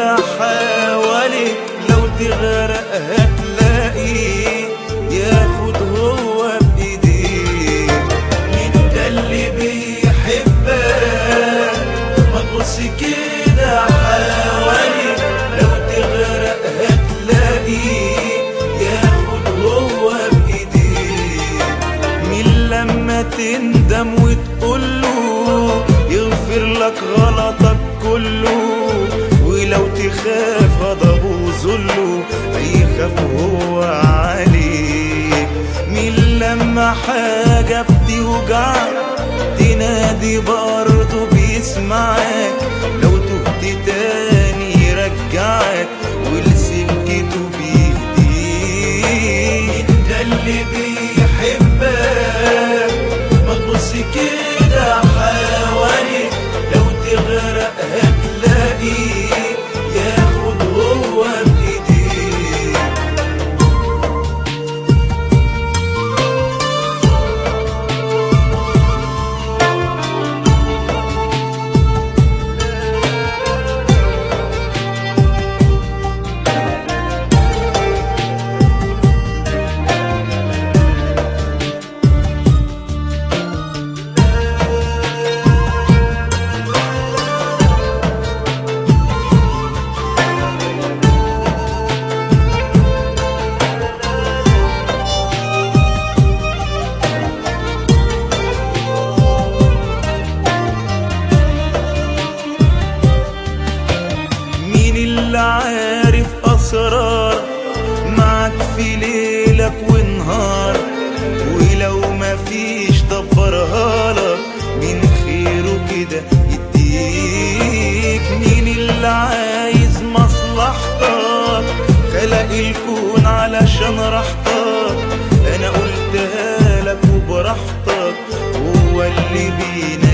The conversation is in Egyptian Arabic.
كده حواليك لو تغرق هتلاقيه ياخد هو بايديه مين ده اللي بيحبك ما تبص كده حواليك لو تغرق هتلاقيه ياخد هو بايديه مين لما تندم وتقوله يغفر لك غلطك كله ولو تخاف غضبه وذله هيخاف هو عليك مين لما حاجة بتوجعك تنادي برضه بيسمعك لو تهت تاني يرجعك ولسكته بيهديك ده اللي بيحبك ما تبص كده حواليك لو تغرق هتلاقيه ياخد هو بايديك مين اللي عارف اسرار معك في ليلك ونهار ولو ما فيش دبرها لك من خيره كده يديك مين اللي عايز مصلحتك خلق الكون علشان راحتك انا قلتها لك وبراحتك هو اللي بينا